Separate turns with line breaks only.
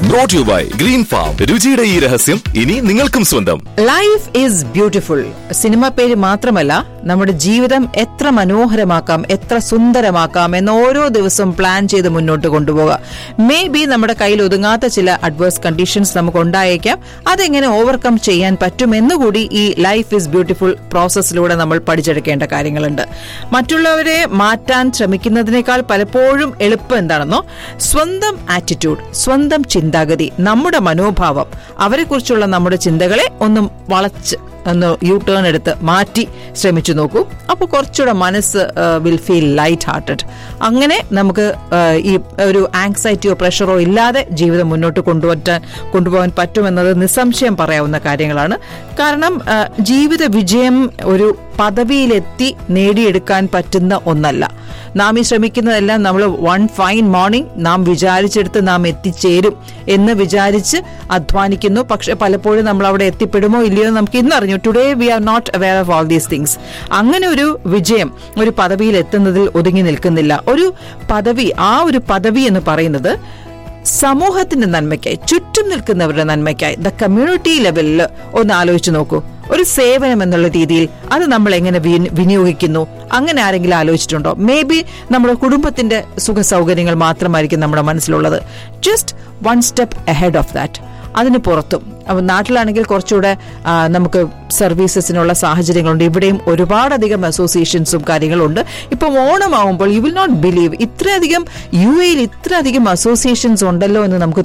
brought you by green farm രുചിയുടെ ഈ രഹസ്യം ഇനി നിങ്ങൾക്കും സ്വന്തം
ലൈഫ് ഈസ് ബ്യൂട്ടിഫുൾ സിനിമ പേര് മാത്രമല്ല നമ്മുടെ ജീവിതം എത്ര മനോഹരമാക്കാം എത്ര സുന്ദരമാക്കാം എന്ന് ഓരോ ദിവസവും പ്ലാൻ ചെയ്ത് മുന്നോട്ട് കൊണ്ടുപോകുക മേ ബി നമ്മുടെ കയ്യിൽ ഒതുങ്ങാത്ത ചില അഡ്വേഴ്സ് കണ്ടീഷൻസ് നമുക്ക് ഉണ്ടായേക്കാം അതെങ്ങനെ ഓവർകം ചെയ്യാൻ പറ്റുമെന്നുകൂടി ഈ ലൈഫ് ഈസ് ബ്യൂട്ടിഫുൾ പ്രോസസ്സിലൂടെ നമ്മൾ പഠിച്ചെടുക്കേണ്ട കാര്യങ്ങളുണ്ട് മറ്റുള്ളവരെ മാറ്റാൻ ശ്രമിക്കുന്നതിനേക്കാൾ പലപ്പോഴും എളുപ്പം എന്താണെന്നോ സ്വന്തം ആറ്റിറ്റ്യൂഡ് സ്വന്തം ചിന്താഗതി നമ്മുടെ മനോഭാവം അവരെക്കുറിച്ചുള്ള നമ്മുടെ ചിന്തകളെ ഒന്നും വളച്ച് ഒന്ന് യു ടേൺ എടുത്ത് മാറ്റി ശ്രമിച്ചു നോക്കൂ അപ്പോൾ കുറച്ചുകൂടെ മനസ്സ് വിൽ ഫീൽ ലൈറ്റ് ഹാർട്ടഡ് അങ്ങനെ നമുക്ക് ആ, ഈ ഒരു ആങ്സൈറ്റിയോ പ്രഷറോ ഇല്ലാതെ ജീവിതം മുന്നോട്ട് കൊണ്ടുപോറ്റാൻ കൊണ്ടുപോകാൻ പറ്റുമെന്നത് നിസ്സംശയം പറയാവുന്ന കാര്യങ്ങളാണ് കാരണം ആ, ജീവിത വിജയം ഒരു പദവിയിലെത്തി നേടിയെടുക്കാൻ പറ്റുന്ന ഒന്നല്ല നാം ഈ ശ്രമിക്കുന്നതെല്ലാം നമ്മൾ വൺ ഫൈൻ മോർണിംഗ് നാം വിചാരിച്ചെടുത്ത് നാം എത്തിച്ചേരും എന്ന് വിചാരിച്ച് അധ്വാനിക്കുന്നു പക്ഷെ പലപ്പോഴും നമ്മൾ അവിടെ എത്തിപ്പെടുമോ ഇല്ലയോ എന്ന് നമുക്ക് ഇന്നറിഞ്ഞു today we are not aware of all these things അങ്ങനെ ഒരു വിജയം ഒരു പദവിയിൽ എത്തുന്നതിൽ ഒതുങ്ങി നിൽക്കുന്നില്ല ഒരു പദവി ആ ഒരു പദവി എന്ന് പറയുന്നത് സമൂഹത്തിന്റെ നന്മയ്ക്കായി ചുറ്റും നിൽക്കുന്നവരുടെ നന്മയ്ക്കായി ദ കമ്മ്യൂണിറ്റി ലെവലിൽ ഒന്ന് ആലോചിച്ച് നോക്കൂ ഒരു സേവനം എന്നുള്ള രീതിയിൽ അത് നമ്മൾ എങ്ങനെ വിനി- വിനിയോഗിക്കുന്നു അങ്ങനെ ആരെങ്കിലും ആലോചിച്ചിട്ടുണ്ടോ മേ ബി നമ്മുടെ കുടുംബത്തിന്റെ സുഖ സൗകര്യങ്ങൾ മാത്രമായിരിക്കും നമ്മുടെ മനസ്സിലുള്ളത് just one step ahead of that അതിന് പുറത്തും അപ്പം നാട്ടിലാണെങ്കിൽ കുറച്ചുകൂടെ ആ, നമുക്ക് സർവീസസിനുള്ള സാഹചര്യങ്ങളുണ്ട് ഇവിടെയും ഒരുപാടധികം അസോസിയേഷൻസും കാര്യങ്ങളുണ്ട് ഇപ്പം ഓണമാവുമ്പോൾ യു വിൽ നോട്ട് ബിലീവ് ഇത്രയധികം യു എയിൽ ഇത്രയധികം അസോസിയേഷൻസ് ഉണ്ടല്ലോ എന്ന് നമുക്ക്